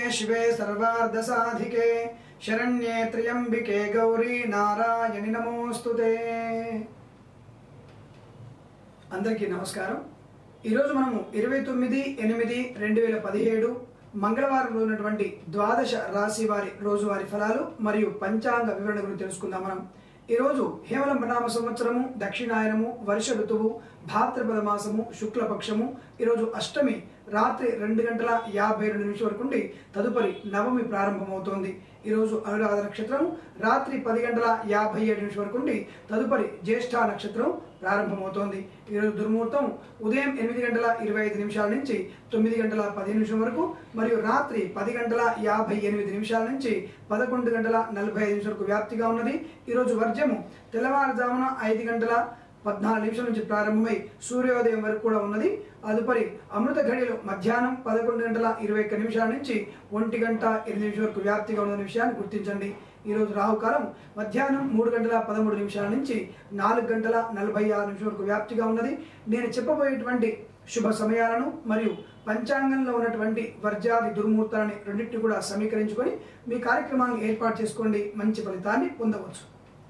శివే సర్వార్ధసాధికే శరణ్యే త్ర్యంబికే గౌరీ నారాయణి నమోస్తుతే అందరికీ నమస్కారం ఈరోజు మనము ఇరవై తొమ్మిది ఎనిమిది రెండు వేల పదిహేడు మంగళవారం రోజు ఉన్నటువంటి ద్వాదశ రాశి వారి రోజువారి ఫలాలు మరియు పంచాంగ వివరణ గురించి తెలుసుకుందాం మనం ఈరోజు హేమల నామ సంవత్సరము దక్షిణాయనము వర్ష ఋతువు భాద్రపద మాసము శుక్లపక్షము ఈరోజు అష్టమి రాత్రి రెండు గంటల యాభై రెండు నిమిషం వరకు ఉండి తదుపరి నవమి ప్రారంభమవుతోంది ఈరోజు అనురాధ నక్షత్రం రాత్రి పది గంటల యాభై ఏడు నిమిషం వరకు ఉండి తదుపరి జ్యేష్ఠ నక్షత్రం ప్రారంభమవుతోంది ఈరోజు దుర్ముహూర్తం ఉదయం ఎనిమిది గంటల ఇరవై ఐదు నిమిషాల నుంచి తొమ్మిది గంటల పది నిమిషం వరకు మరియు రాత్రి పది గంటల యాభై ఎనిమిది నిమిషాల నుంచి పదకొండు గంటల నలభై ఐదు నిమిషాలకు వ్యాప్తిగా ఉన్నది ఈరోజు వర్జము తెల్లవారుజామున ఐదు గంటల పద్నాలుగు నిమిషాల నుంచి ప్రారంభమై సూర్యోదయం వరకు కూడా ఉన్నది తదుపరి అమృత ఘడియలు మధ్యాహ్నం పదకొండు గంటల ఇరవై ఒక్క నిమిషాల నుంచి ఒంటి గంట ఎనిమిది నిమిషాల వరకు వ్యాప్తిగా ఉన్న విషయాన్ని గుర్తించండి ఈరోజు రాహుకాలం మధ్యాహ్నం మూడు గంటల పదమూడు నిమిషాల నుంచి నాలుగు గంటల నలభై ఆరు నిమిషాల వరకు వ్యాప్తిగా ఉన్నది నేను చెప్పబోయేటువంటి శుభ సమయాలను మరియు పంచాంగంలో ఉన్నటువంటి వర్జాది దుర్ముహూర్తాలని రెండింటిని కూడా సమీకరించుకొని మీ కార్యక్రమాన్ని ఏర్పాటు చేసుకోండి మంచి ఫలితాన్ని పొందవచ్చు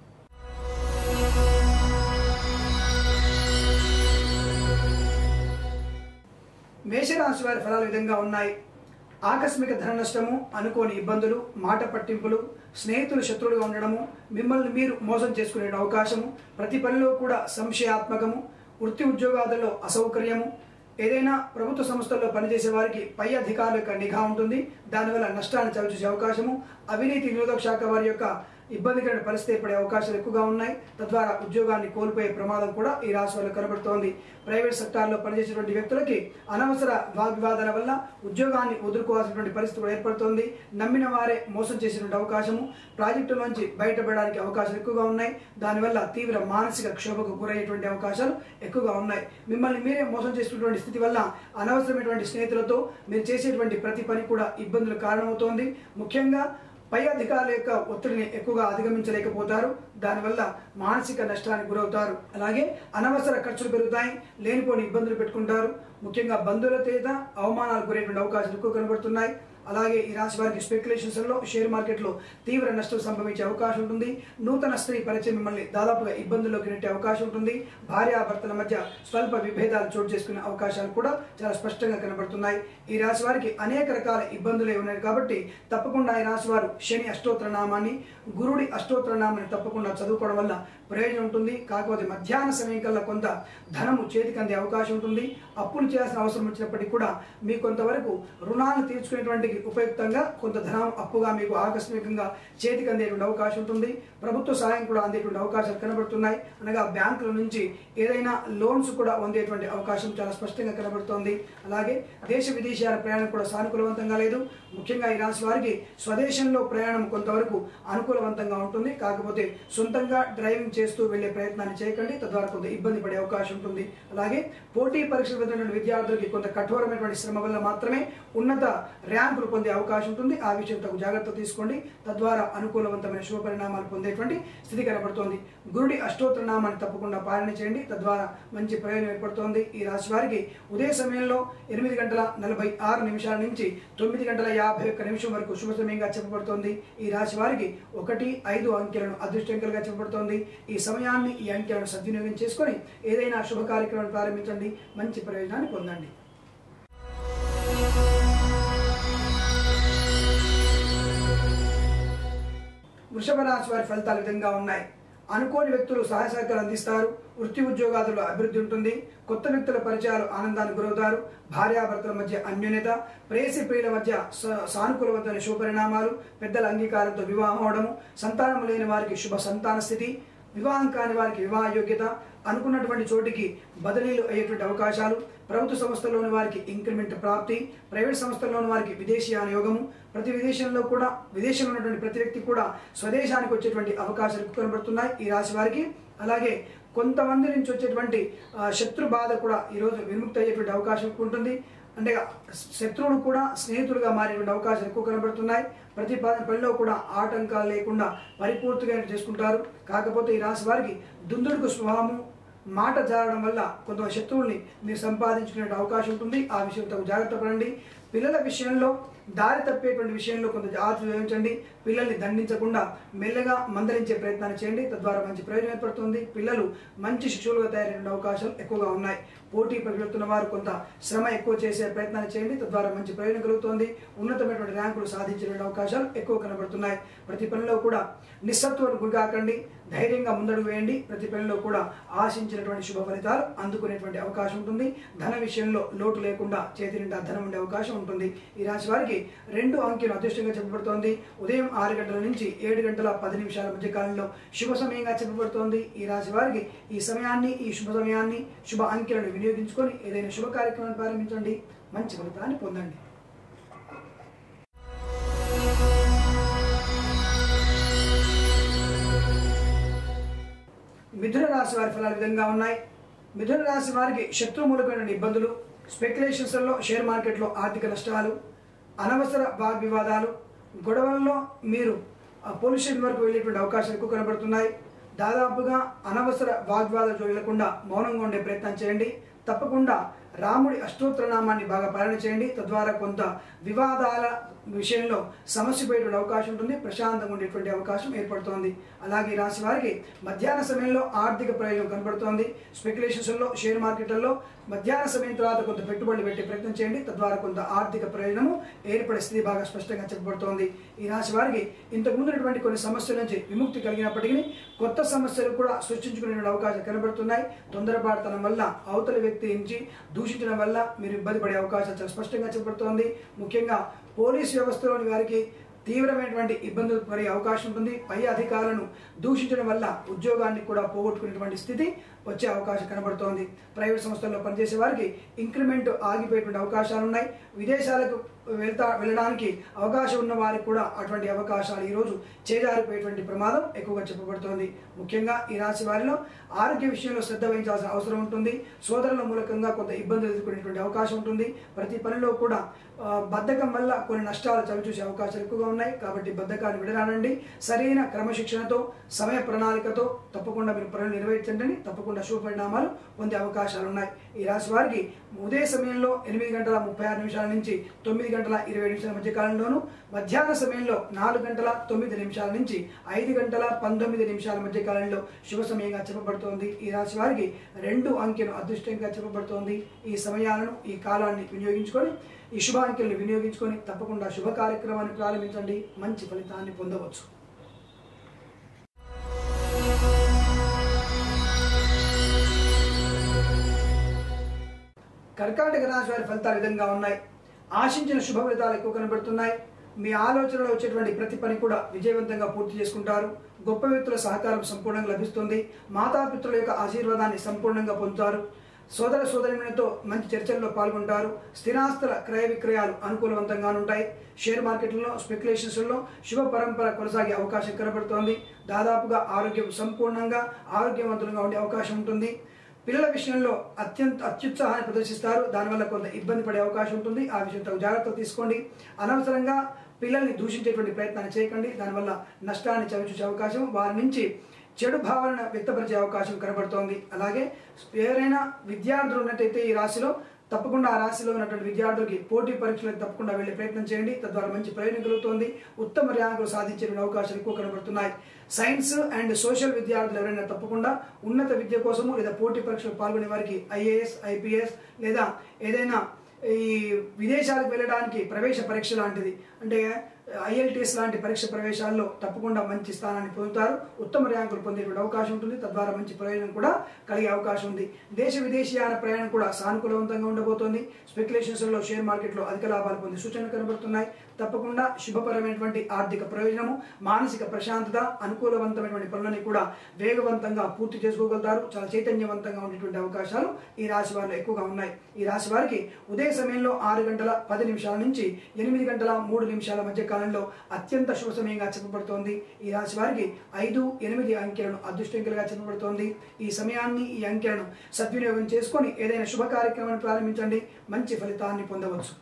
మేషరాశి వారి ఫలాలు ఈ విధంగా ఉన్నాయి ఆకస్మిక ధన నష్టము అనుకోని ఇబ్బందులు మాట పట్టింపులు స్నేహితులు శత్రువులుగా ఉండడము మిమ్మల్ని మీరు మోసం చేసుకునే అవకాశము ప్రతి పనిలో కూడా సంశయాత్మకము వృత్తి ఉద్యోగాలలో అసౌకర్యము ఏదైనా ప్రభుత్వ సంస్థల్లో పనిచేసే వారికి పై అధికారుల యొక్క నిఘా ఉంటుంది దానివల్ల నష్టాన్ని చవిచూసే అవకాశము అవినీతి నిరోధక శాఖ వారి యొక్క ఇబ్బందికరమైన పరిస్థితి ఏర్పడే అవకాశాలు ఎక్కువగా ఉన్నాయి తద్వారా ఉద్యోగాన్ని కోల్పోయే ప్రమాదం కూడా ఈ రాశి వల్ల కనబడుతోంది ప్రైవేట్ సెక్టార్లో పనిచేసేటువంటి వ్యక్తులకి అనవసర వాగ్వివాదాల వల్ల ఉద్యోగాన్ని వదులుకోవాల్సినటువంటి పరిస్థితి కూడా ఏర్పడుతోంది నమ్మిన వారే మోసం చేసినటువంటి అవకాశము ప్రాజెక్టులోంచి బయటపడడానికి అవకాశాలు ఎక్కువగా ఉన్నాయి దానివల్ల తీవ్ర మానసిక క్షోభకు గురయ్యేటువంటి అవకాశాలు ఎక్కువగా ఉన్నాయి మిమ్మల్ని మీరే మోసం చేసినటువంటి స్థితి వల్ల అనవసరమైనటువంటి స్నేహితులతో మీరు చేసేటువంటి ప్రతి పని కూడా ఇబ్బందులు కారణమవుతోంది ముఖ్యంగా పై అధికారుల యొక్క ఒత్తిడిని ఎక్కువగా అధిగమించలేకపోతారు దానివల్ల మానసిక నష్టానికి గురవుతారు అలాగే అనవసర ఖర్చులు పెరుగుతాయి లేనిపోని ఇబ్బందులు పెట్టుకుంటారు ముఖ్యంగా బంధువుల చేత అవమానాలు గురేటువంటి అవకాశాలు ఎక్కువ కనబడుతున్నాయి అలాగే ఈ రాశి వారికి స్పెక్యులేషన్స్ లో షేర్ మార్కెట్ లో తీవ్ర నష్టం సంభవించే అవకాశం ఉంటుంది నూతన స్త్రీ పరిచయం మిమ్మల్ని దాదాపుగా ఇబ్బందుల్లోకి నెట్టే అవకాశం ఉంటుంది భార్యాభర్తల మధ్య స్వల్ప విభేదాలు చోటు చేసుకునే అవకాశాలు కూడా చాలా స్పష్టంగా కనబడుతున్నాయి ఈ రాశి వారికి అనేక రకాల ఇబ్బందులే ఉన్నాయి కాబట్టి తప్పకుండా ఈ రాశి వారు శని అష్టోత్తర నామాన్ని గురుడి అష్టోత్తర నామాన్ని తప్పకుండా చదువుకోవడం వల్ల ప్రయోజనం ఉంటుంది కాకపోతే మధ్యాహ్న సమయం కల్లా కొంత ధనము చేతికి అందే అవకాశం ఉంటుంది అప్పులు చేయాల్సిన అవసరం వచ్చినప్పటికీ కూడా మీ కొంతవరకు రుణాలు తీర్చుకునేటువంటి ఉపయుక్తంగా కొంత ధనం అప్పుగా మీకు ఆకస్మికంగా చేతికి అందేటువంటి అవకాశం ఉంటుంది ప్రభుత్వ సహాయం కూడా అందేటువంటి అవకాశాలు కనబడుతున్నాయి అనగా బ్యాంకుల నుంచి ఏదైనా లోన్స్ కూడా అందేటువంటి అవకాశం చాలా స్పష్టంగా కనబడుతోంది అలాగే దేశ విదేశాల ప్రయాణం కూడా సానుకూలవంతంగా లేదు ముఖ్యంగా ఈ రాశి వారికి స్వదేశంలో ప్రయాణం కొంతవరకు అనుకూలవంతంగా ఉంటుంది కాకపోతే సొంతంగా డ్రైవింగ్ చేస్తూ వెళ్లే ప్రయత్నాన్ని చేయకండి తద్వారా కొంత ఇబ్బంది పడే అవకాశం ఉంటుంది అలాగే పోటీ పరీక్షలు వెళ్తున్న విద్యార్థులకి కొంత కఠోరమైనటువంటి శ్రమ వల్ల మాత్రమే ఉన్నత ర్యాంకులు పొందే అవకాశం ఉంటుంది ఆ విషయం తగు జాగ్రత్త తీసుకోండి తద్వారా అనుకూలవంతమైన శుభ పరిణామాలు పొందేటువంటి స్థితి కనబడుతోంది గురుడి అష్టోత్తర నామాన్ని తప్పకుండా పాలన చేయండి తద్వారా మంచి ప్రయోజనం ఏర్పడుతోంది ఈ రాశి వారికి ఉదయ సమయంలో ఎనిమిది గంటల నలభై ఆరు నిమిషాల నుంచి తొమ్మిది గంటల యాభై ఒక్క నిమిషం వరకు శుభ సమయంగా చెప్పబడుతోంది ఈ రాశి వారికి ఒకటి ఐదు అంకెలను అదృష్ట అంకెలుగా చెప్పబడుతోంది ఈ సమయాన్ని ఈ అంకెలను సద్వినియోగం చేసుకొని ఏదైనా శుభ కార్యక్రమాన్ని ప్రారంభించండి మంచి ప్రయోజనాన్ని పొందండి వృషభ రాశి వారి ఫలితాలు ఈ విధంగా ఉన్నాయి అనుకోని వ్యక్తులు సహాయ సహకారం అందిస్తారు వృత్తి ఉద్యోగాదుల్లో అభివృద్ధి ఉంటుంది కొత్త వ్యక్తుల పరిచయాలు ఆనందానికి గురవుతారు భార్యాభర్తల మధ్య అన్యోన్యత ప్రేసి ప్రియుల మధ్య స- సానుకూలవంతమైన శుభపరిణామాలు పెద్దల అంగీకారంతో వివాహం అవడము సంతానం లేని వారికి శుభ సంతాన స్థితి వివాహం కాని వారికి వివాహ యోగ్యత అనుకున్నటువంటి చోటికి బదిలీలు అయ్యేటువంటి అవకాశాలు ప్రభుత్వ సంస్థల్లోని వారికి ఇంక్రిమెంట్ ప్రాప్తి ప్రైవేట్ సంస్థల్లోని వారికి విదేశీయాన యోగము ప్రతి విదేశంలో కూడా విదేశంలో ఉన్నటువంటి ప్రతి వ్యక్తి కూడా స్వదేశానికి వచ్చేటువంటి అవకాశాలు ఎక్కువ కనబడుతున్నాయి ఈ రాశి వారికి అలాగే కొంతమంది నుంచి వచ్చేటువంటి ఆ, శత్రు బాధ కూడా ఈరోజు విముక్తి అయ్యేటువంటి అవకాశం ఎక్కువ ఉంటుంది అంటే శత్రువులు కూడా స్నేహితులుగా మారేటువంటి అవకాశాలు ఎక్కువ కనబడుతున్నాయి ప్రతి ప- పనిలో కూడా ఆటంకాలు లేకుండా పరిపూర్తిగా చేసుకుంటారు కాకపోతే ఈ రాశి వారికి దుందుడుకు స్వభావము మాట జారడం వల్ల కొంత శత్రువుల్ని మీరు సంపాదించుకునే అవకాశం ఉంటుంది ఆ విషయం తగు జాగ్రత్త పడండి పిల్లల విషయంలో దారి తప్పేటువంటి విషయంలో కొంత జాగ్రత్త వహించండి పిల్లల్ని దండించకుండా మెల్లగా మందలించే ప్రయత్నాన్ని చేయండి తద్వారా మంచి ప్రయోజనం ఏర్పడుతుంది పిల్లలు మంచి శిశువులుగా తయారయ్యే అవకాశాలు ఎక్కువగా ఉన్నాయి పోటీ పరుగెడుతున్న వారు కొంత శ్రమ ఎక్కువ చేసే ప్రయత్నాన్ని చేయండి తద్వారా మంచి ప్రయోజనం కలుగుతుంది ఉన్నతమైనటువంటి ర్యాంకులు సాధించే అవకాశాలు ఎక్కువ కనబడుతున్నాయి ప్రతి పనిలో కూడా నిస్సత్వం గురికాకండి ధైర్యంగా ముందడుగు వేయండి ప్రతి పనిలో కూడా ఆశించినటువంటి శుభ ఫలితాలు అందుకునేటువంటి అవకాశం ఉంటుంది ధన విషయంలో లోటు లేకుండా చేతి నిండా ధనం ఉండే అవకాశం ఉంటుంది ఈ రాశి వారికి రెండు అంకెలు అదృష్టంగా చెప్పబడుతోంది ఉదయం ఆరు గంటల నుంచి ఏడు గంటల పది నిమిషాల మధ్య కాలంలో శుభ సమయంగా చెప్పబడుతోంది ఈ రాశి వారికి ఈ సమయాన్ని ఈ శుభ సమయాన్ని శుభ అంకెలను వినియోగించుకొని ఏదైనా శుభ కార్యక్రమాన్ని ప్రారంభించండి మంచి ఫలితాన్ని పొందండి మిథున రాశి వారి ఫలాలు ఈ విధంగా ఉన్నాయి మిథున రాశి వారికి శత్రుమూలకమైన ఇబ్బందులు స్పెక్యులేషన్స్లో షేర్ మార్కెట్లో ఆర్థిక నష్టాలు అనవసర వాగ్వివాదాలు గొడవల్లో మీరు ఆ, పోలీస్ స్టేషన్ వరకు వెళ్ళేటువంటి అవకాశాలు ఎక్కువ కనబడుతున్నాయి దాదాపుగా అనవసర వాగ్వాదాలు వెళ్లకుండా మౌనంగా ఉండే ప్రయత్నం చేయండి తప్పకుండా రాముడి అష్టోత్తర నామాన్ని బాగా పాలన చేయండి తద్వారా కొంత వివాదాల విషయంలో సమస్య పోయేటువంటి అవకాశం ఉంటుంది ప్రశాంతంగా ఉండేటువంటి అవకాశం ఏర్పడుతోంది అలాగే ఈ రాశి వారికి మధ్యాహ్న సమయంలో ఆర్థిక ప్రయోజనం కనబడుతోంది స్పెక్యులేషన్స్లో షేర్ మార్కెట్లలో మధ్యాహ్న సమయం తర్వాత కొంత పెట్టుబడులు పెట్టే ప్రయత్నం చేయండి తద్వారా కొంత ఆర్థిక ప్రయోజనము ఏర్పడే స్థితి బాగా స్పష్టంగా చెప్పబడుతోంది ఈ రాశి వారికి ఇంతకు ముందున్నటువంటి కొన్ని సమస్యల నుంచి విముక్తి కలిగినప్పటికీ కొత్త సమస్యలు కూడా సృష్టించుకునే అవకాశాలు కనబడుతున్నాయి తొందరపాటుతనం వల్ల అవతల వ్యక్తి నుంచి దూషించడం వల్ల మీరు ఇబ్బంది పడే అవకాశాలు చాలా స్పష్టంగా చెప్పబడుతోంది ముఖ్యంగా పోలీస్ వ్యవస్థలోని వారికి తీవ్రమైనటువంటి ఇబ్బందులు పడే అవకాశం ఉంటుంది పై అధికారులను దూషించడం వల్ల ఉద్యోగాన్ని కూడా పోగొట్టుకునేటువంటి స్థితి వచ్చే అవకాశం కనబడుతోంది ప్రైవేట్ సంస్థల్లో పనిచేసే వారికి ఇంక్రిమెంట్ ఆగిపోయేటువంటి అవకాశాలు ఉన్నాయి విదేశాలకు వెళ్తా వెళ్ళడానికి అవకాశం ఉన్న వారికి కూడా అటువంటి అవకాశాలు ఈరోజు చేజారిపోయేటువంటి ప్రమాదం ఎక్కువగా చెప్పబడుతోంది ముఖ్యంగా ఈ రాశి వారిలో ఆరోగ్య విషయంలో శ్రద్ధ వహించాల్సిన అవసరం ఉంటుంది సోదరుల మూలకంగా కొంత ఇబ్బందులు ఎదుర్కొనేటువంటి అవకాశం ఉంటుంది ప్రతి పనిలో కూడా ఆ, బద్ధకం వల్ల కొన్ని నష్టాలు చవిచూసే అవకాశాలు ఎక్కువగా ఉన్నాయి కాబట్టి బద్ధకాన్ని విడనాడండి సరైన క్రమశిక్షణతో సమయ ప్రణాళికతో తప్పకుండా మీరు పనులు నెరవేర్చండి తప్పకుండా శుభ పరిణామాలు పొందే అవకాశాలు ఉన్నాయి ఈ రాశి వారికి ఉదయ సమయంలో ఎనిమిది గంటల ముప్పై ఆరు నిమిషాల నుంచి తొమ్మిది గంటల ఇరవై నిమిషాల మధ్య కాలంలోను మధ్యాహ్న సమయంలో నాలుగు గంటల తొమ్మిది నిమిషాల నుంచి ఐదు గంటల పంతొమ్మిది నిమిషాల మధ్య కాలంలో శుభ సమయంగా చెప్పబడుతోంది ఈ రాశి వారికి రెండు అంకెను అదృష్టంగా చెప్పబడుతోంది ఈ సమయాలను ఈ కాలాన్ని వినియోగించుకొని ఈ శుభ అంకెలను వినియోగించుకొని తప్పకుండా శుభ కార్యక్రమాన్ని ప్రారంభించండి మంచి ఫలితాన్ని పొందవచ్చు కర్కాటక రాశి వారి ఫలితాలు ఈ విధంగా ఉన్నాయి ఆశించిన శుభ ఫలితాలు ఎక్కువ కనబడుతున్నాయి మీ ఆలోచనలో వచ్చేటువంటి ప్రతి పని కూడా విజయవంతంగా పూర్తి చేసుకుంటారు గొప్ప వ్యక్తుల సహకారం సంపూర్ణంగా లభిస్తుంది మాతాపితృల యొక్క ఆశీర్వాదాన్ని సంపూర్ణంగా పొందుతారు సోదర సోదరిమణితో మంచి చర్చల్లో పాల్గొంటారు స్థిరాస్తుల క్రయ విక్రయాలు అనుకూలవంతంగా ఉంటాయి షేర్ మార్కెట్లలో స్పెక్యులేషన్స్లో శుభ పరంపర కొనసాగే అవకాశం కనబడుతోంది దాదాపుగా ఆరోగ్యం సంపూర్ణంగా ఆరోగ్యవంతులుగా ఉండే అవకాశం ఉంటుంది పిల్లల విషయంలో అత్యంత అత్యుత్సాహాన్ని ప్రదర్శిస్తారు దానివల్ల కొంత ఇబ్బంది పడే అవకాశం ఉంటుంది ఆ విషయంతో జాగ్రత్తలు తీసుకోండి అనవసరంగా పిల్లల్ని దూషించేటువంటి ప్రయత్నాన్ని చేయకండి దానివల్ల నష్టాన్ని చవిచూసే అవకాశం వారి నుంచి చెడు భావనను వ్యక్తపరిచే అవకాశం కనబడుతోంది అలాగే ఎవరైనా విద్యార్థులు ఉన్నట్టయితే ఈ రాశిలో తప్పకుండా ఆ రాశిలో ఉన్నటువంటి విద్యార్థులకి పోటీ పరీక్షలకు తప్పకుండా వెళ్ళే ప్రయత్నం చేయండి తద్వారా మంచి ప్రయోజనం కలుగుతోంది ఉత్తమ ర్యాంకులు సాధించే అవకాశాలు ఎక్కువ కనబడుతున్నాయి సైన్స్ అండ్ సోషల్ విద్యార్థులు ఎవరైనా తప్పకుండా ఉన్నత విద్య కోసము లేదా పోటీ పరీక్షలు పాల్గొనే వారికి ఐఏఎస్ ఐపీఎస్ లేదా ఏదైనా ఈ విదేశాలకు వెళ్ళడానికి ప్రవేశ పరీక్ష లాంటిది అంటే ఐఎల్టీఎస్ లాంటి పరీక్ష ప్రవేశాల్లో తప్పకుండా మంచి స్థానాన్ని పొందుతారు ఉత్తమ ర్యాంకులు పొందేటువంటి అవకాశం ఉంటుంది తద్వారా మంచి ప్రయోజనం కూడా కలిగే అవకాశం ఉంది దేశ విదేశీయాన ప్రయాణం కూడా సానుకూలవంతంగా ఉండబోతోంది స్పెక్యులేషన్స్లో షేర్ మార్కెట్లో అధిక లాభాలు పొందే సూచనలు కనబడుతున్నాయి తప్పకుండా శుభపరమైనటువంటి ఆర్థిక ప్రయోజనము మానసిక ప్రశాంతత అనుకూలవంతమైనటువంటి పనులని కూడా వేగవంతంగా పూర్తి చేసుకోగలుగుతారు చాలా చైతన్యవంతంగా ఉండేటువంటి అవకాశాలు ఈ రాశి వారిలో ఎక్కువగా ఉన్నాయి ఈ రాశి వారికి ఉదయ సమయంలో ఆరు గంటల పది నిమిషాల నుంచి ఎనిమిది గంటల మూడు నిమిషాల మధ్య కాలంలో అత్యంత శుభ సమయంగా చెప్పబడుతోంది ఈ రాశి వారికి ఐదు ఎనిమిది అంకెలను అదృష్టంకలుగా చెప్పబడుతోంది ఈ సమయాన్ని ఈ అంకెలను సద్వినియోగం చేసుకొని ఏదైనా శుభ కార్యక్రమాన్ని ప్రారంభించండి మంచి ఫలితాన్ని పొందవచ్చు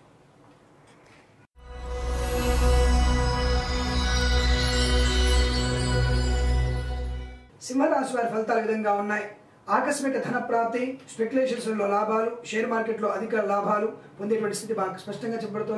సింహరాశి వారి ఫలితాలు ఈ విధంగా ఉన్నాయి ఆకస్మిక ధన ప్రాప్తి స్పెక్యులేషన్స్లో లాభాలు షేర్ మార్కెట్లో అధిక లాభాలు పొందేటువంటి స్థితి బాగా స్పష్టంగా చెప్పబడుతోంది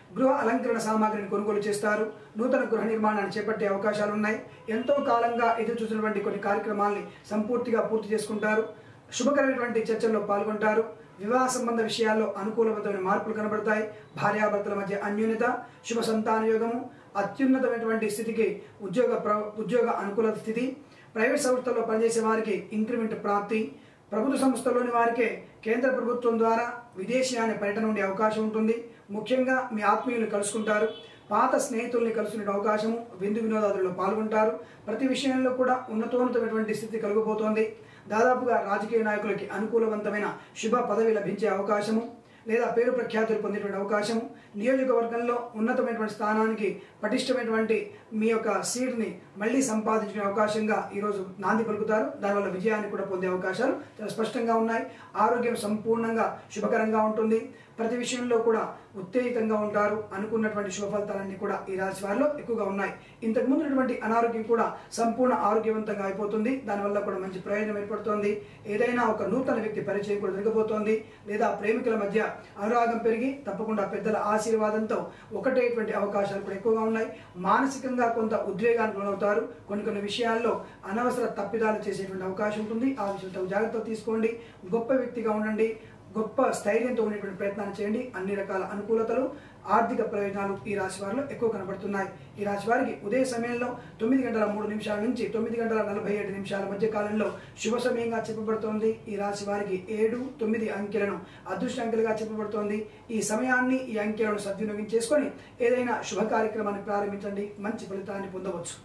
గృహ అలంకరణ సామాగ్రిని కొనుగోలు చేస్తారు నూతన గృహ నిర్మాణాన్ని చేపట్టే అవకాశాలు ఉన్నాయి ఎంతో కాలంగా ఎదురు చూసినటువంటి కొన్ని కార్యక్రమాల్ని సంపూర్తిగా పూర్తి చేసుకుంటారు శుభకరమైనటువంటి చర్చల్లో పాల్గొంటారు వివాహ సంబంధ విషయాల్లో అనుకూలవంతమైన మార్పులు కనబడతాయి భార్యాభర్తల మధ్య అన్యూన్యత శుభ సంతాన యోగము అత్యున్నతమైనటువంటి స్థితికి ఉద్యోగ ప్ర ఉద్యోగ అనుకూల స్థితి ప్రైవేట్ సంస్థల్లో పనిచేసే వారికి ఇంక్రిమెంట్ ప్రాప్తి ప్రభుత్వ సంస్థల్లోని వారికే కేంద్ర ప్రభుత్వం ద్వారా విదేశీయాన పర్యటన ఉండే అవకాశం ఉంటుంది ముఖ్యంగా మీ ఆత్మీయులు కలుసుకుంటారు పాత స్నేహితుల్ని కలుసుకునే అవకాశము విందు వినోదాదుల్లో పాల్గొంటారు ప్రతి విషయంలో కూడా ఉన్నతోన్నతమైనటువంటి స్థితి కలుగబోతోంది దాదాపుగా రాజకీయ నాయకులకి అనుకూలవంతమైన శుభ పదవి లభించే అవకాశము లేదా పేరు ప్రఖ్యాతులు పొందేటువంటి అవకాశము నియోజకవర్గంలో ఉన్నతమైనటువంటి స్థానానికి పటిష్టమైనటువంటి మీ యొక్క సీట్ని మళ్ళీ సంపాదించుకునే అవకాశంగా ఈరోజు నాంది పలుకుతారు దానివల్ల విజయాన్ని కూడా పొందే అవకాశాలు చాలా స్పష్టంగా ఉన్నాయి ఆరోగ్యం సంపూర్ణంగా శుభకరంగా ఉంటుంది ప్రతి విషయంలో కూడా ఉత్తేజితంగా ఉంటారు అనుకున్నటువంటి శుభ ఫలితాలన్నీ కూడా ఈ రాశి వారిలో ఎక్కువగా ఉన్నాయి ఇంతకు ముందు ఉన్నటువంటి అనారోగ్యం కూడా సంపూర్ణ ఆరోగ్యవంతంగా అయిపోతుంది దానివల్ల కూడా మంచి ప్రయోజనం ఏర్పడుతోంది ఏదైనా ఒక నూతన వ్యక్తి పరిచయం కూడా జరగబోతోంది లేదా ప్రేమికుల మధ్య అనురాగం పెరిగి తప్పకుండా పెద్దల ఆశీర్వాదంతో ఒకటేటువంటి అవకాశాలు కూడా ఎక్కువగా ఉన్నాయి మానసికంగా కొంత ఉద్వేగానికి లోనవుతారు కొన్ని కొన్ని విషయాల్లో అనవసర తప్పిదాలు చేసేటువంటి అవకాశం ఉంటుంది ఆ విషయంతో జాగ్రత్తలు తీసుకోండి గొప్ప వ్యక్తిగా ఉండండి గొప్ప స్థైర్యంతో ఉండేటువంటి ప్రయత్నాలు చేయండి అన్ని రకాల అనుకూలతలు ఆర్థిక ప్రయోజనాలు ఈ రాశి వారిలో ఎక్కువ కనబడుతున్నాయి ఈ రాశి వారికి ఉదయ సమయంలో తొమ్మిది గంటల మూడు నిమిషాల నుంచి తొమ్మిది గంటల నలభై ఏడు నిమిషాల మధ్య కాలంలో శుభ సమయంగా చెప్పబడుతోంది ఈ రాశి వారికి ఏడు తొమ్మిది అంకెలను అదృష్ట అంకెలుగా చెప్పబడుతోంది ఈ సమయాన్ని ఈ అంకెలను సద్వినియోగం చేసుకొని ఏదైనా శుభ కార్యక్రమాన్ని ప్రారంభించండి మంచి ఫలితాన్ని పొందవచ్చు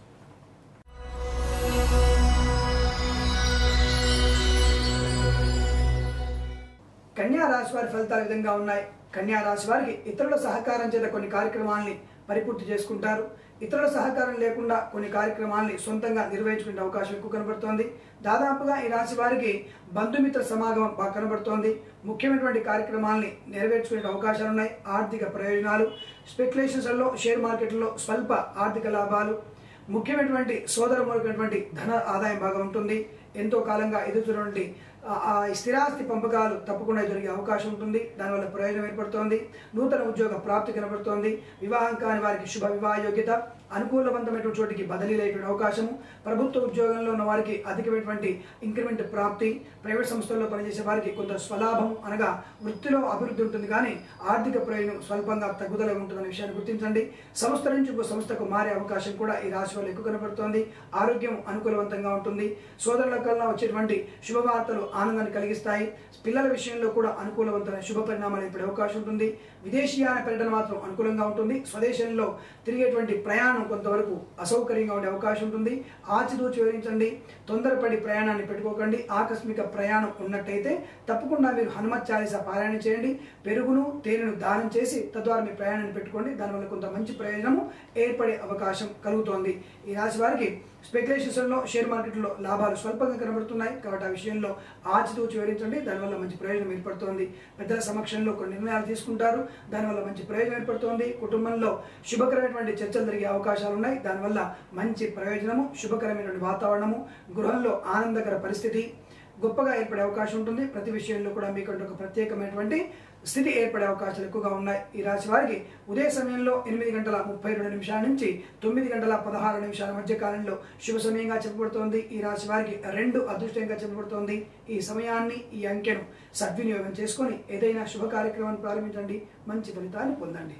కన్యా రాశి వారి ఫలితాలు ఈ విధంగా ఉన్నాయి కన్యా రాశి వారికి ఇతరుల సహకారం చేత కొన్ని కార్యక్రమాల్ని పరిపూర్తి చేసుకుంటారు ఇతరుల సహకారం లేకుండా కొన్ని కార్యక్రమాల్ని సొంతంగా నిర్వహించుకునే అవకాశం ఎక్కువ కనబడుతోంది దాదాపుగా ఈ రాశి వారికి బంధుమిత్ర సమాగమం బాగా కనబడుతోంది ముఖ్యమైనటువంటి కార్యక్రమాల్ని నెరవేర్చుకునే అవకాశాలు ఉన్నాయి ఆర్థిక ప్రయోజనాలు స్పెక్యులేషన్స్లో షేర్ మార్కెట్లో స్వల్ప ఆర్థిక లాభాలు ముఖ్యమైనటువంటి సోదరమూలకమైనటువంటి ధన ఆదాయం బాగా ఉంటుంది ఎంతో కాలంగా ఎదుగుతున్నటువంటి ఆ- ఆ స్థిరాస్తి పంపకాలు తప్పకుండా జరిగే అవకాశం ఉంటుంది దానివల్ల ప్రయోజనం ఏర్పడుతోంది నూతన ఉద్యోగ ప్రాప్తి కనబడుతోంది వివాహం కాని వారికి శుభ వివాహ యోగ్యత అనుకూలవంతమైనటువంటి చోటికి బదిలీలు అయ్యేటువంటి అవకాశము ప్రభుత్వ ఉద్యోగంలో ఉన్న వారికి అధికమైనటువంటి ఇంక్రిమెంట్ ప్రాప్తి ప్రైవేట్ సంస్థల్లో పనిచేసే వారికి కొంత స్వలాభం అనగా వృత్తిలో అభివృద్ధి ఉంటుంది కానీ ఆర్థిక ప్రయోజనం స్వల్పంగా తగ్గుదల ఉంటుందనే విషయాన్ని గుర్తించండి సంస్థ నుంచి ఇంకో సంస్థకు మారే అవకాశం కూడా ఈ రాశి వల్ల ఎక్కువ కనబడుతోంది ఆరోగ్యం అనుకూలవంతంగా ఉంటుంది సోదరుల కన్నా వచ్చేటువంటి శుభవార్తలు ఆనందాన్ని కలిగిస్తాయి పిల్లల విషయంలో కూడా అనుకూలవంతమైన శుభ పరిణామాలు ఏర్పడే అవకాశం ఉంటుంది విదేశీయాన పర్యటన మాత్రం అనుకూలంగా ఉంటుంది స్వదేశంలో తిరిగేటువంటి ప్రయాణం కొంతవరకు అసౌకర్యంగా ఉండే అవకాశం ఉంటుంది ఆచితూచి వివరించండి తొందరపడి ప్రయాణాన్ని పెట్టుకోకండి ఆకస్మిక ప్రయాణం ఉన్నట్టయితే తప్పకుండా మీరు హనుమత్ చాలీసా పారాయణ చేయండి పెరుగును తేనెను దానం చేసి తద్వారా మీ ప్రయాణాన్ని పెట్టుకోండి దానివల్ల కొంత మంచి ప్రయోజనము ఏర్పడే అవకాశం కలుగుతోంది ఈ రాశి వారికి స్పెక్యులేషన్స్లో షేర్ మార్కెట్లో లాభాలు స్వల్పంగా కనబడుతున్నాయి కాబట్టి ఆ విషయంలో ఆచితూచి వివరించండి దానివల్ల మంచి ప్రయోజనం ఏర్పడుతోంది పెద్దల సమక్షంలో కొన్ని నిర్ణయాలు తీసుకుంటారు దానివల్ల మంచి ప్రయోజనం ఏర్పడుతోంది కుటుంబంలో శుభకరమైనటువంటి చర్చలు జరిగే అవకాశాలు ఉన్నాయి దానివల్ల మంచి ప్రయోజనము శుభకరమైనటువంటి వాతావరణము గృహంలో ఆనందకర పరిస్థితి గొప్పగా ఏర్పడే అవకాశం ఉంటుంది ప్రతి విషయంలో కూడా మీకంటూ ఒక ప్రత్యేకమైనటువంటి స్థితి ఏర్పడే అవకాశాలు ఎక్కువగా ఉన్నాయి ఈ రాశి వారికి ఉదయ సమయంలో ఎనిమిది గంటల ముప్పై రెండు నిమిషాల నుంచి తొమ్మిది గంటల పదహారు నిమిషాల మధ్య కాలంలో శుభ సమయంగా చెప్పబడుతోంది ఈ రాశి వారికి రెండు అదృష్టంగా చెప్పబడుతోంది ఈ సమయాన్ని ఈ అంకెను సద్వినియోగం చేసుకొని ఏదైనా శుభ కార్యక్రమాన్ని ప్రారంభించండి మంచి ఫలితాన్ని పొందండి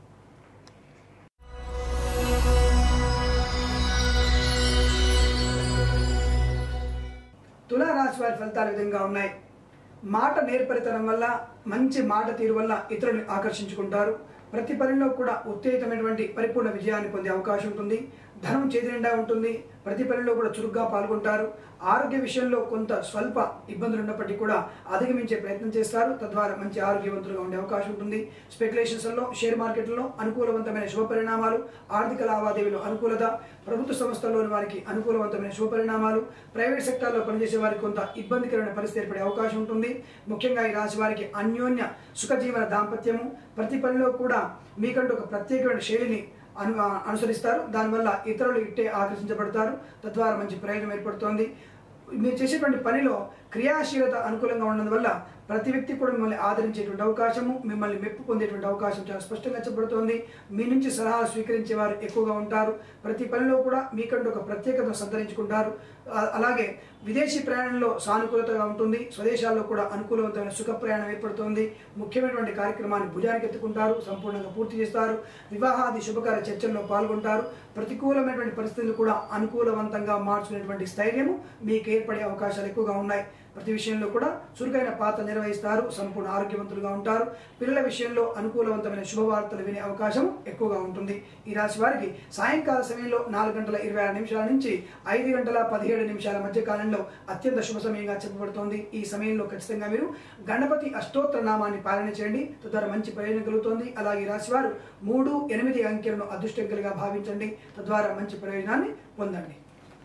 తులా రాశి వారి ఫలితాలు ఈ విధంగా ఉన్నాయి మాట నేర్పరితనం వల్ల మంచి మాట తీరు వల్ల ఇతరులను ఆకర్షించుకుంటారు ప్రతి పనిలో కూడా ఉత్తేజితమైనటువంటి పరిపూర్ణ విజయాన్ని పొందే అవకాశం ఉంటుంది ధనం చేతి నిండా ఉంటుంది ప్రతి పనిలో కూడా చురుగ్గా పాల్గొంటారు ఆరోగ్య విషయంలో కొంత స్వల్ప ఇబ్బందులు ఉన్నప్పటికీ కూడా అధిగమించే ప్రయత్నం చేస్తారు తద్వారా మంచి ఆరోగ్యవంతులుగా ఉండే అవకాశం ఉంటుంది స్పెక్యులేషన్స్లో షేర్ మార్కెట్లో అనుకూలవంతమైన శుభ పరిణామాలు ఆర్థిక లావాదేవీలు అనుకూలత ప్రభుత్వ సంస్థల్లోని వారికి అనుకూలవంతమైన శుభ పరిణామాలు ప్రైవేట్ సెక్టార్లో పనిచేసే వారికి కొంత ఇబ్బందికరమైన పరిస్థితి ఏర్పడే అవకాశం ఉంటుంది ముఖ్యంగా ఈ రాశి వారికి అన్యోన్య సుఖజీవన దాంపత్యము ప్రతి పనిలో కూడా మీకంటూ ఒక ప్రత్యేకమైన శైలిని అను అనుసరిస్తారు దానివల్ల ఇతరులు ఇట్టే ఆకర్షించబడతారు తద్వారా మంచి ప్రయోజనం ఏర్పడుతోంది మీరు చేసేటువంటి పనిలో క్రియాశీలత అనుకూలంగా ఉన్నందువల్ల ప్రతి వ్యక్తి కూడా మిమ్మల్ని ఆదరించేటువంటి అవకాశము మిమ్మల్ని మెప్పు పొందేటువంటి అవకాశం చాలా స్పష్టంగా చెప్పబడుతోంది మీ నుంచి సలహాలు స్వీకరించే వారు ఎక్కువగా ఉంటారు ప్రతి పనిలో కూడా మీకంటూ ఒక ప్రత్యేకతను సంతరించుకుంటారు ఆ- అలాగే విదేశీ ప్రయాణంలో సానుకూలతగా ఉంటుంది స్వదేశాల్లో కూడా అనుకూలవంతమైన సుఖ ప్రయాణం ఏర్పడుతోంది ముఖ్యమైనటువంటి కార్యక్రమాన్ని భుజానికి ఎత్తుకుంటారు సంపూర్ణంగా పూర్తి చేస్తారు వివాహాది శుభకార్య చర్చల్లో పాల్గొంటారు ప్రతికూలమైనటువంటి పరిస్థితులు కూడా అనుకూలవంతంగా మార్చుకునేటువంటి స్థైర్యము మీకు ఏర్పడే అవకాశాలు ఎక్కువగా ఉన్నాయి ప్రతి విషయంలో కూడా చురుకైన పాత్ర నిర్వహిస్తారు సంపూర్ణ ఆరోగ్యవంతులుగా ఉంటారు పిల్లల విషయంలో అనుకూలవంతమైన శుభవార్తలు వినే అవకాశం ఎక్కువగా ఉంటుంది ఈ రాశి వారికి సాయంకాల సమయంలో నాలుగు గంటల ఇరవై ఆరు నిమిషాల నుంచి ఐదు గంటల పదిహేడు నిమిషాల మధ్య కాలంలో అత్యంత శుభ సమయంగా చెప్పబడుతోంది ఈ సమయంలో ఖచ్చితంగా మీరు గణపతి అష్టోత్తర నామాన్ని పాలన చేయండి తద్వారా మంచి ప్రయోజనం కలుగుతోంది అలాగే ఈ రాశి వారు మూడు ఎనిమిది అంకెలను అదృష్టంకలుగా భావించండి తద్వారా మంచి ప్రయోజనాన్ని పొందండి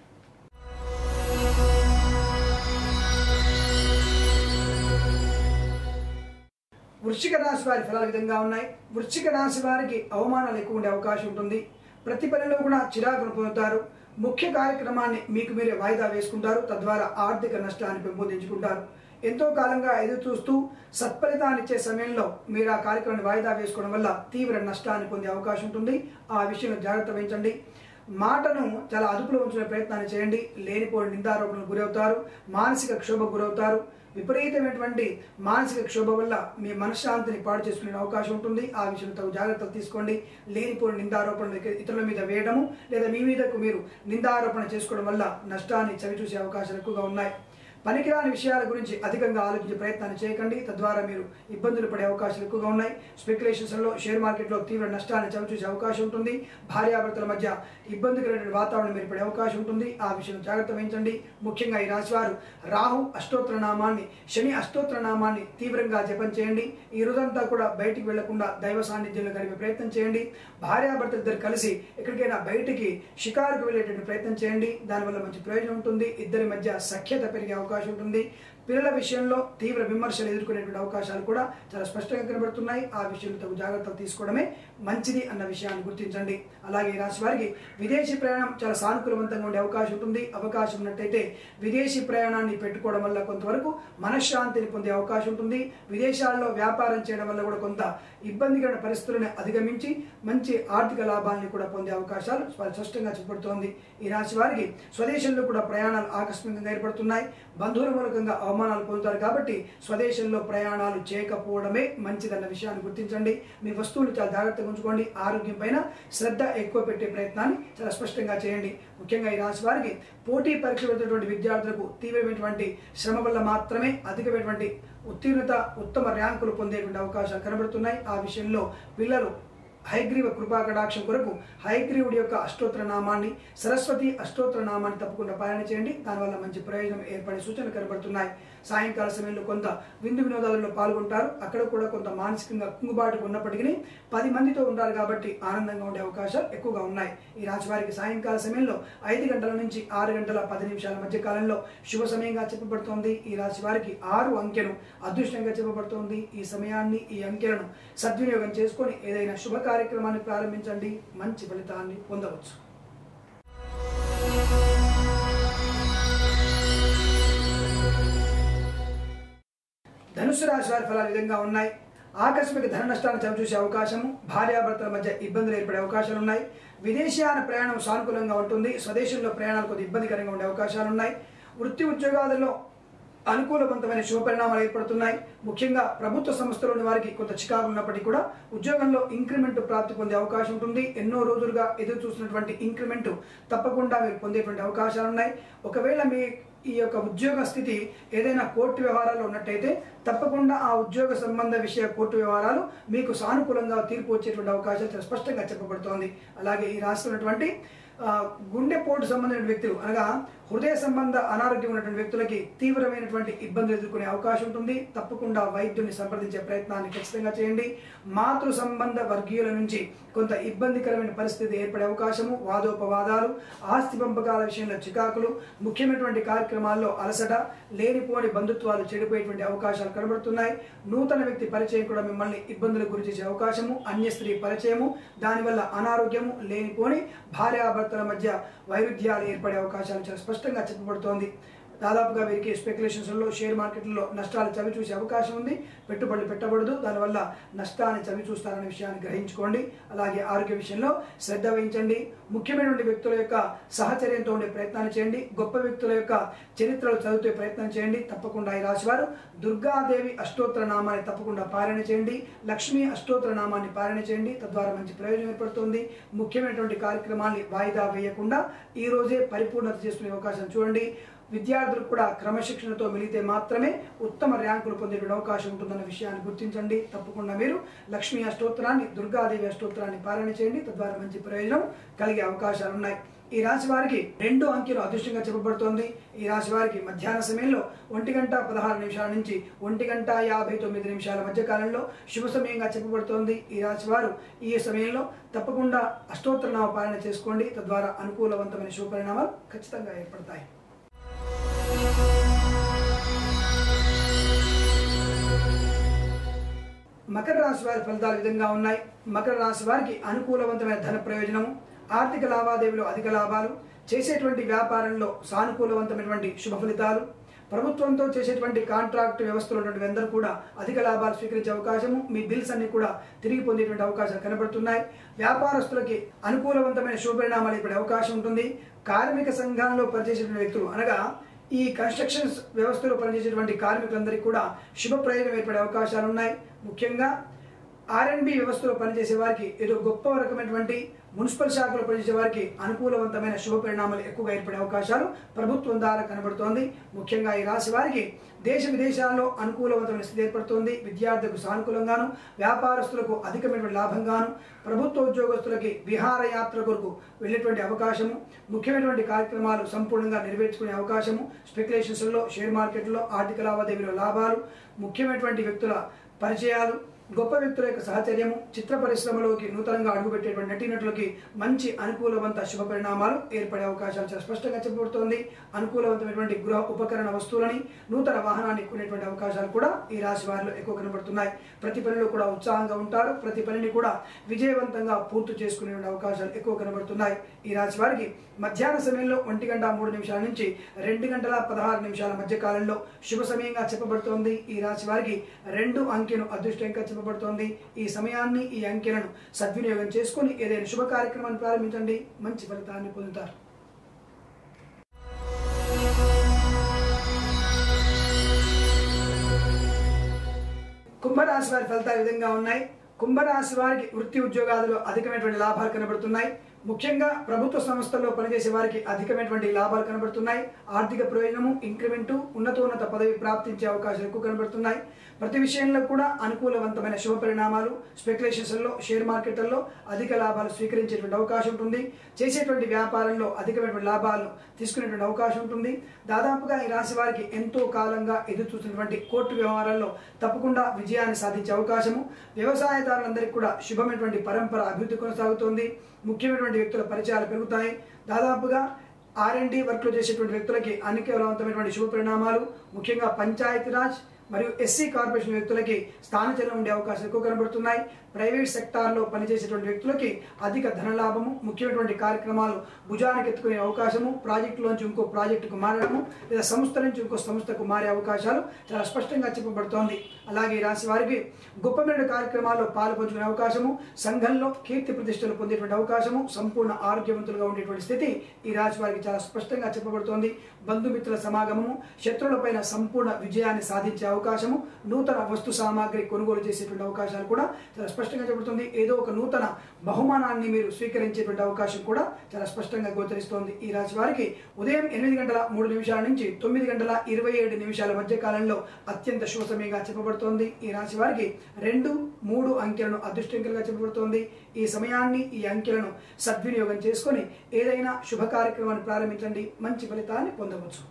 వృశ్చిక రాశి వారి ఫలాలు ఈ విధంగా ఉన్నాయి వృశ్చిక రాశి వారికి అవమానాలు ఎక్కువ ఉండే అవకాశం ఉంటుంది ప్రతి పనిలో కూడా చిరాకును పొందుతారు ముఖ్య కార్యక్రమాన్ని మీకు మీరే వాయిదా వేసుకుంటారు తద్వారా ఆర్థిక నష్టాన్ని పెంపొందించుకుంటారు ఎంతో కాలంగా ఎదురు చూస్తూ సత్ఫలితాన్ని ఇచ్చే సమయంలో మీరు ఆ కార్యక్రమాన్ని వాయిదా వేసుకోవడం వల్ల తీవ్ర నష్టాన్ని పొందే అవకాశం ఉంటుంది ఆ విషయంలో జాగ్రత్త వహించండి మాటను చాలా అదుపులో ఉంచుకునే ప్రయత్నాన్ని చేయండి లేనిపోని నిందారోపణకు గురవుతారు మానసిక క్షోభకు గురవుతారు విపరీతమైనటువంటి మానసిక క్షోభ వల్ల మీ మనశ్శాంతిని పాడు చేసుకునే అవకాశం ఉంటుంది ఆ విషయంలో తగు జాగ్రత్తలు తీసుకోండి లేనిపోని నిందారోపణ ఇతరుల మీద వేయడము లేదా మీ మీదకు మీరు నిందారోపణ చేసుకోవడం వల్ల నష్టాన్ని చవిచూసే అవకాశాలు ఎక్కువగా ఉన్నాయి పనికిరాని విషయాల గురించి అధికంగా ఆలోచించే ప్రయత్నాన్ని చేయకండి తద్వారా మీరు ఇబ్బందులు పడే అవకాశాలు ఎక్కువగా ఉన్నాయి స్పెక్యులేషన్స్లో షేర్ మార్కెట్లో తీవ్ర నష్టాన్ని చవిచూసే అవకాశం ఉంటుంది భార్యాభర్తల మధ్య ఇబ్బందికరమైన వాతావరణం ఏర్పడే అవకాశం ఉంటుంది ఆ విషయం జాగ్రత్త వహించండి ముఖ్యంగా ఈ రాశివారు రాహు అష్టోత్తర నామాన్ని శని అష్టోత్తర నామాన్ని తీవ్రంగా జపం చేయండి ఈ రోజంతా కూడా బయటికి వెళ్లకుండా దైవ సాన్నిధ్యంలో గడిపే ప్రయత్నం చేయండి భార్యాభర్త ఇద్దరు కలిసి ఎక్కడికైనా బయటికి షికారుకు వెళ్ళేటువంటి ప్రయత్నం చేయండి దానివల్ల మంచి ప్రయోజనం ఉంటుంది ఇద్దరి మధ్య సఖ్యత పెరిగే అవకాశం ఉంటుంది పిల్లల విషయంలో తీవ్ర విమర్శలు ఎదుర్కొనేటువంటి అవకాశాలు కూడా చాలా స్పష్టంగా కనబడుతున్నాయి ఆ విషయంలో తగు జాగ్రత్తలు తీసుకోవడమే మంచిది అన్న విషయాన్ని గుర్తించండి అలాగే ఈ రాశి వారికి విదేశీ ప్రయాణం చాలా సానుకూలవంతంగా ఉండే అవకాశం ఉంటుంది అవకాశం ఉన్నట్టయితే విదేశీ ప్రయాణాన్ని పెట్టుకోవడం వల్ల కొంతవరకు మనశ్శాంతిని పొందే అవకాశం ఉంటుంది విదేశాల్లో వ్యాపారం చేయడం వల్ల కూడా కొంత ఇబ్బందికరమైన పరిస్థితులను అధిగమించి మంచి ఆర్థిక లాభాలను కూడా పొందే అవకాశాలు చాలా స్పష్టంగా చెప్పబడుతోంది ఈ రాశి వారికి స్వదేశంలో కూడా ప్రయాణాలు ఆకస్మికంగా ఏర్పడుతున్నాయి బంధువుల మూలకంగా అవమానాలు పొందుతారు కాబట్టి స్వదేశంలో ప్రయాణాలు చేయకపోవడమే మంచిదన్న విషయాన్ని గుర్తించండి మీ వస్తువులు చాలా జాగ్రత్తగా ఉంచుకోండి ఆరోగ్యం పైన శ్రద్ధ ఎక్కువ పెట్టే ప్రయత్నాన్ని చాలా స్పష్టంగా చేయండి ముఖ్యంగా ఈ రాశి వారికి పోటీ పరీక్ష వెళ్తున్నటువంటి విద్యార్థులకు తీవ్రమైనటువంటి శ్రమ వల్ల మాత్రమే అధికమైనటువంటి ఉత్తీర్ణత ఉత్తమ ర్యాంకులు పొందేటువంటి అవకాశాలు కనబడుతున్నాయి ఆ విషయంలో పిల్లలు హైగ్రీవ కృపా కటాక్షం కొరకు హైగ్రీవుడి యొక్క అష్టోత్తర నామాన్ని సరస్వతి అష్టోత్తర నామాన్ని తప్పకుండా పాలన చేయండి దానివల్ల మంచి ప్రయోజనం ఏర్పడే సూచనలు కనబడుతున్నాయి సాయంకాల సమయంలో కొంత విందు వినోదాలలో పాల్గొంటారు అక్కడ కూడా కొంత మానసికంగా కుంగుబాటు ఉన్నప్పటికీ పది మందితో ఉంటారు కాబట్టి ఆనందంగా ఉండే అవకాశాలు ఎక్కువగా ఉన్నాయి ఈ రాశి వారికి సాయంకాల సమయంలో ఐదు గంటల నుంచి ఆరు గంటల పది నిమిషాల మధ్య కాలంలో శుభ సమయంగా చెప్పబడుతోంది ఈ రాశి వారికి ఆరు అంకెను అదృష్టంగా చెప్పబడుతోంది ఈ సమయాన్ని ఈ అంకెలను సద్వినియోగం చేసుకొని ఏదైనా శుభ కార్యక్రమాన్ని ప్రారంభించండి మంచి ఫలితాన్ని పొందవచ్చు ధనుసు రాశి వారి ఫలాలు ఈ విధంగా ఉన్నాయి ఆకస్మిక ధన నష్టాన్ని చవిచూసే అవకాశము భార్యాభర్తల మధ్య ఇబ్బందులు ఏర్పడే అవకాశాలు ఉన్నాయి విదేశీయాన ప్రయాణం సానుకూలంగా ఉంటుంది స్వదేశంలో ప్రయాణాలు కొద్ది ఇబ్బందికరంగా ఉండే అవకాశాలు ఉన్నాయి వృత్తి ఉద్యోగాలలో అనుకూలవంతమైన శుభ పరిణామాలు ఏర్పడుతున్నాయి ముఖ్యంగా ప్రభుత్వ సంస్థలోని వారికి కొంత చికాకు ఉన్నప్పటికీ కూడా ఉద్యోగంలో ఇంక్రిమెంట్ ప్రాప్తి పొందే అవకాశం ఉంటుంది ఎన్నో రోజులుగా ఎదురు చూసినటువంటి ఇంక్రిమెంట్ తప్పకుండా మీరు పొందేటువంటి అవకాశాలు ఉన్నాయి ఒకవేళ మీ ఈ యొక్క ఉద్యోగ స్థితి ఏదైనా కోర్టు వ్యవహారాల్లో ఉన్నట్టయితే తప్పకుండా ఆ ఉద్యోగ సంబంధ విషయ కోర్టు వ్యవహారాలు మీకు సానుకూలంగా తీర్పు వచ్చేటువంటి అవకాశాలు చాలా స్పష్టంగా చెప్పబడుతోంది అలాగే ఈ రాష్ట్రం ఉన్నటువంటి ఆ, గుండెపోటు సంబంధించిన వ్యక్తులు అనగా హృదయ సంబంధ అనారోగ్యం ఉన్నటువంటి వ్యక్తులకి తీవ్రమైనటువంటి ఇబ్బందులు ఎదుర్కొనే అవకాశం ఉంటుంది తప్పకుండా వైద్యుని సంప్రదించే ప్రయత్నాన్ని ఖచ్చితంగా చేయండి మాతృ సంబంధ వర్గీయుల నుంచి కొంత ఇబ్బందికరమైన పరిస్థితి ఏర్పడే అవకాశము వాదోపవాదాలు ఆస్తి పంపకాల విషయంలో చికాకులు ముఖ్యమైనటువంటి కార్యక్రమాల్లో అలసట లేనిపోని బంధుత్వాలు చెడిపోయేటువంటి అవకాశాలు కనబడుతున్నాయి నూతన వ్యక్తి పరిచయం కూడా మిమ్మల్ని ఇబ్బందులకు గురి చేసే అవకాశము అన్య స్త్రీ పరిచయము దానివల్ల అనారోగ్యము లేనిపోని భార్యాభర్తల మధ్య వైరుధ్యాలు ఏర్పడే అవకాశాలు చాలా స్పష్టంగా చెప్పబడుతోంది దాదాపుగా వీరికి స్పెక్యులేషన్స్లో షేర్ మార్కెట్లో నష్టాలు చవి చూసే అవకాశం ఉంది పెట్టుబడులు పెట్టబడదు దానివల్ల నష్టాన్ని చవి చూస్తారనే విషయాన్ని గ్రహించుకోండి అలాగే ఆరోగ్య విషయంలో శ్రద్ధ వహించండి ముఖ్యమైనటువంటి వ్యక్తుల యొక్క సహచర్యంతో ఉండే ప్రయత్నాన్ని చేయండి గొప్ప వ్యక్తుల యొక్క చరిత్రలు చదివితే ప్రయత్నం చేయండి తప్పకుండా ఈ రాశివారు దుర్గాదేవి అష్టోత్తర నామాన్ని తప్పకుండా పారాయణ చేయండి లక్ష్మీ అష్టోత్తర నామాన్ని పారాయణ చేయండి తద్వారా మంచి ప్రయోజనం ఏర్పడుతుంది ముఖ్యమైనటువంటి కార్యక్రమాన్ని వాయిదా వేయకుండా ఈ రోజే పరిపూర్ణత చేసుకునే అవకాశం చూడండి విద్యార్థులకు కూడా క్రమశిక్షణతో మిలితే మాత్రమే ఉత్తమ ర్యాంకులు పొందేటువంటి అవకాశం ఉంటుందన్న విషయాన్ని గుర్తించండి తప్పకుండా మీరు లక్ష్మీ అష్టోత్తరాన్ని దుర్గాదేవి అష్టోత్తరాన్ని పారాయణ చేయండి తద్వారా మంచి ప్రయోజనం కలిగే అవకాశాలు ఉన్నాయి ఈ రాశి వారికి రెండు అంకెలు అదృష్టంగా చెప్పబడుతోంది ఈ రాశి వారికి మధ్యాహ్న సమయంలో ఒంటి గంట పదహారు నిమిషాల నుంచి ఒంటి గంట యాభై తొమ్మిది నిమిషాల మధ్య కాలంలో శుభ సమయంగా చెప్పబడుతోంది ఈ రాశి వారు ఈ సమయంలో తప్పకుండా అష్టోత్తర నామ పాలన చేసుకోండి తద్వారా అనుకూలవంతమైన శుభ పరిణామాలు ఖచ్చితంగా ఏర్పడతాయి మకర రాశి వారి ఫలితాలు ఈ విధంగా ఉన్నాయి మకర రాశి వారికి అనుకూలవంతమైన ధన ప్రయోజనము ఆర్థిక లావాదేవీలో అధిక లాభాలు చేసేటువంటి వ్యాపారంలో సానుకూలవంతమైనటువంటి శుభ ఫలితాలు ప్రభుత్వంతో చేసేటువంటి కాంట్రాక్ట్ వ్యవస్థలో ఉన్నటువంటి అందరూ కూడా అధిక లాభాలు స్వీకరించే అవకాశము మీ బిల్స్ అన్ని కూడా తిరిగి పొందేటువంటి అవకాశాలు కనబడుతున్నాయి వ్యాపారస్తులకి అనుకూలవంతమైన శుభ పరిణామాలు ఏర్పడే అవకాశం ఉంటుంది కార్మిక సంఘాల్లో పనిచేసేటువంటి వ్యక్తులు అనగా ఈ కన్స్ట్రక్షన్స్ వ్యవస్థలో పనిచేసేటువంటి కార్మికులందరికీ కూడా శుభ ప్రయోజనం ఏర్పడే అవకాశాలు ఉన్నాయి ముఖ్యంగా ఆర్ఎండ్బి వ్యవస్థలో పనిచేసే వారికి ఏదో గొప్ప రకమైనటువంటి మున్సిపల్ శాఖలో పనిచేసే వారికి అనుకూలవంతమైన శుభ పరిణామాలు ఎక్కువగా ఏర్పడే అవకాశాలు ప్రభుత్వం ద్వారా కనబడుతోంది ముఖ్యంగా ఈ రాశి వారికి దేశ విదేశాల్లో అనుకూలవంతమైన స్థితి ఏర్పడుతోంది విద్యార్థులకు సానుకూలంగాను వ్యాపారస్తులకు అధికమైనటువంటి లాభంగాను ప్రభుత్వ ఉద్యోగస్తులకి విహార యాత్ర కొరకు వెళ్ళేటువంటి అవకాశము ముఖ్యమైనటువంటి కార్యక్రమాలు సంపూర్ణంగా నెరవేర్చుకునే అవకాశము స్పెక్యులేషన్స్లో షేర్ మార్కెట్లో ఆర్థిక లావాదేవీలో లాభాలు ముఖ్యమైనటువంటి వ్యక్తుల పరిచయాలు గొప్ప వ్యక్తుల యొక్క సహచర్యము చిత్ర పరిశ్రమలోకి నూతనంగా అడుగుపెట్టేటువంటి నటీనటులకి మంచి అనుకూలవంత శుభ పరిణామాలు ఏర్పడే అవకాశాలు చాలా స్పష్టంగా చెప్పబడుతోంది అనుకూలవంతమైనటువంటి గృహ ఉపకరణ వస్తువులని నూతన వాహనాన్ని కొనేటువంటి అవకాశాలు కూడా ఈ రాశి వారిలో ఎక్కువ కనబడుతున్నాయి ప్రతి పనిలో కూడా ఉత్సాహంగా ఉంటారు ప్రతి పనిని కూడా విజయవంతంగా పూర్తి చేసుకునే అవకాశాలు ఎక్కువ కనబడుతున్నాయి ఈ రాశి వారికి మధ్యాహ్న సమయంలో ఒంటి గంట మూడు నిమిషాల నుంచి రెండు గంటల పదహారు నిమిషాల మధ్య కాలంలో శుభ సమయంగా చెప్పబడుతోంది ఈ రాశి వారికి రెండు అంకెను అదృష్టంగా చెప్పబడుతోంది ఈ సమయాన్ని ఈ అంకెలను సద్వినియోగం చేసుకుని ఏదైనా శుభ కార్యక్రమాన్ని ప్రారంభించండి మంచి ఫలితాన్ని పొందుతారు కుంభరాశి వారి ఫలితాలు ఈ విధంగా ఉన్నాయి కుంభరాశి వారికి వృత్తి ఉద్యోగాలలో అధికమైనటువంటి లాభాలు కనబడుతున్నాయి ముఖ్యంగా ప్రభుత్వ సంస్థల్లో పనిచేసే వారికి అధికమైనటువంటి లాభాలు కనబడుతున్నాయి ఆర్థిక ప్రయోజనము ఇంక్రిమెంటు ఉన్నతోన్నత పదవి ప్రాప్తించే అవకాశాలు ఎక్కువ కనబడుతున్నాయి ప్రతి విషయంలో కూడా అనుకూలవంతమైన శుభ పరిణామాలు స్పెక్యులేషన్స్లో షేర్ మార్కెట్లలో అధిక లాభాలు స్వీకరించేటువంటి అవకాశం ఉంటుంది చేసేటువంటి వ్యాపారంలో అధికమైనటువంటి లాభాలు తీసుకునేటువంటి అవకాశం ఉంటుంది దాదాపుగా ఈ రాశి వారికి ఎంతో కాలంగా ఎదురు చూసినటువంటి కోర్టు వ్యవహారాల్లో తప్పకుండా విజయాన్ని సాధించే అవకాశము వ్యవసాయదారులందరికీ కూడా శుభమైనటువంటి పరంపర అభివృద్ధి కొనసాగుతోంది ముఖ్యమైనటువంటి వ్యక్తుల పరిచయాలు పెరుగుతాయి దాదాపుగా ఆర్ఎండి వర్క్లో చేసేటువంటి వ్యక్తులకి అనుకూలవంతమైనటువంటి శుభ పరిణామాలు ముఖ్యంగా పంచాయతీరాజ్ మరియు ఎస్సీ కార్పొరేషన్ వ్యక్తులకి స్థానచలనం ఉండే అవకాశాలు ఎక్కువ కనబడుతున్నాయి ప్రైవేట్ సెక్టార్లో పనిచేసేటువంటి వ్యక్తులకి అధిక ధనలాభము ముఖ్యమైనటువంటి కార్యక్రమాలు భుజానికి ఎత్తుకునే అవకాశము ప్రాజెక్టులోంచి ఇంకో ప్రాజెక్టుకు మారడము లేదా సంస్థ నుంచి ఇంకో సంస్థకు మారే అవకాశాలు చాలా స్పష్టంగా చెప్పబడుతోంది అలాగే ఈ రాశి వారికి గొప్పమైన కార్యక్రమాల్లో పాలు పంచుకునే అవకాశము సంఘంలో కీర్తి ప్రతిష్టలు పొందేటువంటి అవకాశము సంపూర్ణ ఆరోగ్యవంతులుగా ఉండేటువంటి స్థితి ఈ రాశి వారికి చాలా స్పష్టంగా చెప్పబడుతోంది బంధుమిత్రుల సమాగమము శత్రువులపైన సంపూర్ణ విజయాన్ని సాధించే అవకాశము నూతన వస్తు సామాగ్రి కొనుగోలు చేసేటువంటి అవకాశాలు కూడా చాలా స్పష్టంగా చెబుతుంది ఏదో ఒక నూతన బహుమానాన్ని మీరు స్వీకరించేటువంటి అవకాశం కూడా చాలా స్పష్టంగా గోచరిస్తోంది ఈ రాశి వారికి ఉదయం ఎనిమిది గంటల మూడు నిమిషాల నుంచి తొమ్మిది గంటల ఇరవై ఏడు నిమిషాల మధ్య కాలంలో అత్యంత శుభ సమయంగా చెప్పబడుతోంది ఈ రాశి వారికి రెండు మూడు అంకెలను అదృష్టంకలుగా చెప్పబడుతోంది ఈ సమయాన్ని ఈ అంకెలను సద్వినియోగం చేసుకొని ఏదైనా శుభ కార్యక్రమాన్ని ప్రారంభించండి మంచి ఫలితాన్ని పొందవచ్చు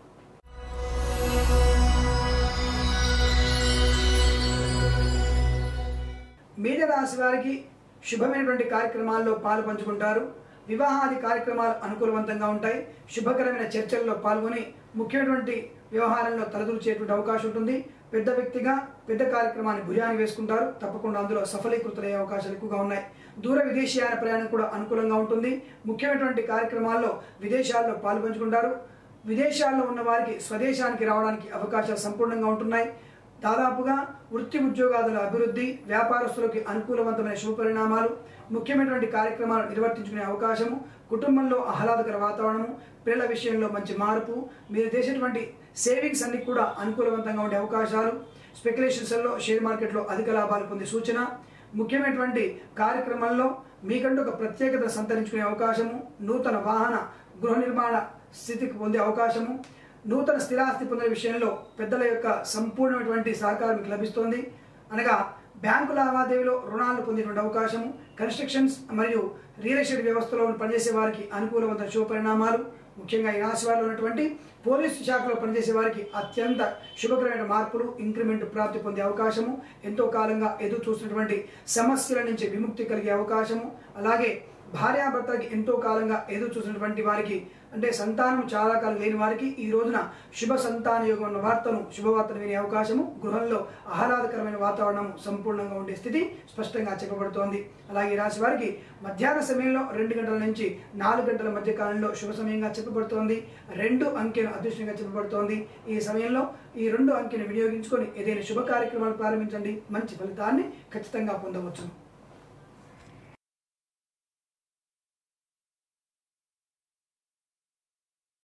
మీన రాశి వారికి శుభమైనటువంటి కార్యక్రమాల్లో పాలు పంచుకుంటారు వివాహాది కార్యక్రమాలు అనుకూలవంతంగా ఉంటాయి శుభకరమైన చర్చల్లో పాల్గొని ముఖ్యమైనటువంటి వ్యవహారంలో తలదూర్చేటువంటి అవకాశం ఉంటుంది పెద్ద వ్యక్తిగా పెద్ద కార్యక్రమాన్ని భుజాన్ని వేసుకుంటారు తప్పకుండా అందులో సఫలీకృతులయ్యే అవకాశాలు ఎక్కువగా ఉన్నాయి దూర విదేశీయాన ప్రయాణం కూడా అనుకూలంగా ఉంటుంది ముఖ్యమైనటువంటి కార్యక్రమాల్లో విదేశాల్లో పాల్పంచుకుంటారు విదేశాల్లో ఉన్న వారికి స్వదేశానికి రావడానికి అవకాశాలు సంపూర్ణంగా ఉంటున్నాయి దాదాపుగా వృత్తి ఉద్యోగాదుల అభివృద్ధి వ్యాపారస్తులకి అనుకూలవంతమైన శుభ పరిణామాలు ముఖ్యమైనటువంటి కార్యక్రమాలు నిర్వర్తించుకునే అవకాశము కుటుంబంలో ఆహ్లాదకర వాతావరణము పిల్లల విషయంలో మంచి మార్పు మీరు చేసేటువంటి సేవింగ్స్ అన్ని కూడా అనుకూలవంతంగా ఉండే అవకాశాలు స్పెక్యులేషన్స్లో షేర్ మార్కెట్లో అధిక లాభాలు పొందే సూచన ముఖ్యమైనటువంటి కార్యక్రమంలో మీకంటూ ఒక ప్రత్యేకత సంతరించుకునే అవకాశము నూతన వాహన గృహ నిర్మాణ స్థితికి పొందే అవకాశము నూతన స్థిరాస్తి పొందే విషయంలో పెద్దల యొక్క సంపూర్ణమైనటువంటి సహకారం మీకు లభిస్తోంది అనగా బ్యాంకు లావాదేవీలో రుణాలు పొందేటువంటి అవకాశము కన్స్ట్రక్షన్స్ మరియు రియల్ ఎస్టేట్ వ్యవస్థలో పనిచేసే వారికి అనుకూలవంతమైన శుభ పరిణామాలు ముఖ్యంగా ఈ రాశి వారిలో ఉన్నటువంటి పోలీసు శాఖలో పనిచేసే వారికి అత్యంత శుభకరమైన మార్పులు ఇంక్రిమెంట్ ప్రాప్తి పొందే అవకాశము ఎంతో కాలంగా ఎదురు చూస్తున్నటువంటి సమస్యల నుంచి విముక్తి కలిగే అవకాశము అలాగే భార్యాభర్తలకి ఎంతో కాలంగా ఎదురు చూసినటువంటి వారికి అంటే సంతానం చాలా కాలం లేని వారికి ఈ రోజున శుభ సంతాన యోగం ఉన్న వార్తను శుభవార్తను వినే అవకాశము గృహంలో ఆహ్లాదకరమైన వాతావరణం సంపూర్ణంగా ఉండే స్థితి స్పష్టంగా చెప్పబడుతోంది అలాగే ఈ రాశి వారికి మధ్యాహ్న సమయంలో రెండు గంటల నుంచి నాలుగు గంటల మధ్య కాలంలో శుభ సమయంగా చెప్పబడుతోంది రెండు అంకెను అదృష్టంగా చెప్పబడుతోంది ఈ సమయంలో ఈ రెండు అంకెను వినియోగించుకొని ఏదైనా శుభ కార్యక్రమాలు ప్రారంభించండి మంచి ఫలితాన్ని ఖచ్చితంగా పొందవచ్చును